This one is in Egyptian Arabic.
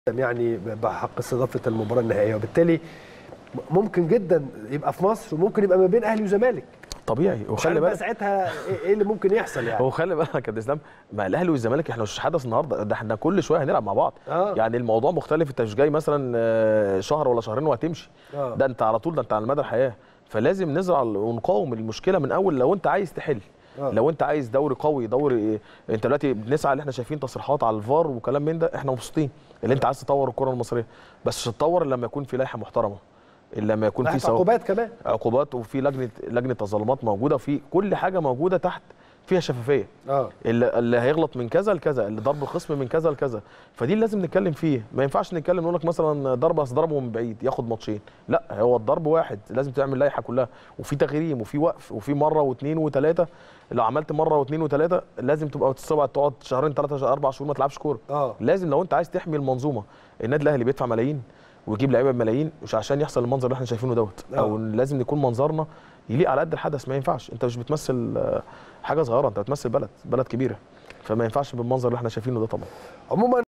يعني بحق استضافه المباراه النهائيه وبالتالي ممكن جدا يبقى في مصر وممكن يبقى ما بين اهلي وزمالك طبيعي مش وخلي عارف بقى بالك ساعتها إيه- ايه اللي ممكن يحصل يعني هو خلي بالك يا كابتن اسلام ما الاهلي والزمالك احنا مش حدث النهارده ده احنا كل شويه هنلعب مع بعض آه. يعني الموضوع مختلف انت مش جاي مثلا آه، شهر ولا شهرين وهتمشي آه. ده انت على طول ده انت على مدى الحياه فلازم نزرع ونقاوم المشكله من اول لو انت عايز تحل آه. لو انت عايز دوري قوي دوري انت دلوقتي بنسعى اللي احنا شايفين تصريحات على الفار وكلام من ده احنا مبسوطين اللي انت عايز تطور الكره المصريه بس مش هتطور إلا لما يكون في لائحه محترمه الا لما يكون في تحت سوا- عقوبات كمان عقوبات وفي لجنه لجنه تظلمات موجوده وفي كل حاجه موجوده تحت فيها شفافيه اه اللي, اللي هيغلط من كذا لكذا اللي ضرب الخصم من كذا لكذا فدي اللي لازم نتكلم فيه ما ينفعش نتكلم نقول لك مثلا ضربه أصل ضربه من بعيد ياخد ماتشين لا هو الضرب واحد لازم تعمل لائحه كلها وفي تغريم وفي وقف وفي مره واثنين وثلاثه لو عملت مره واثنين وثلاثه لازم تبقى تستوعب تقعد شهرين ثلاثه اربع شهور ما تلعبش كوره اه لازم لو انت عايز تحمي المنظومه النادي الاهلي بيدفع ملايين ويجيب لعيبه بملايين مش عشان يحصل المنظر اللي احنا شايفينه دوت آه. او لازم يكون منظرنا يليق على قد الحدث ما ينفعش انت مش بتمثل آه، حاجه صغيره انت بتمثل بلد بلد كبيره فما ينفعش بالمنظر اللي احنا شايفينه ده طبعا عموما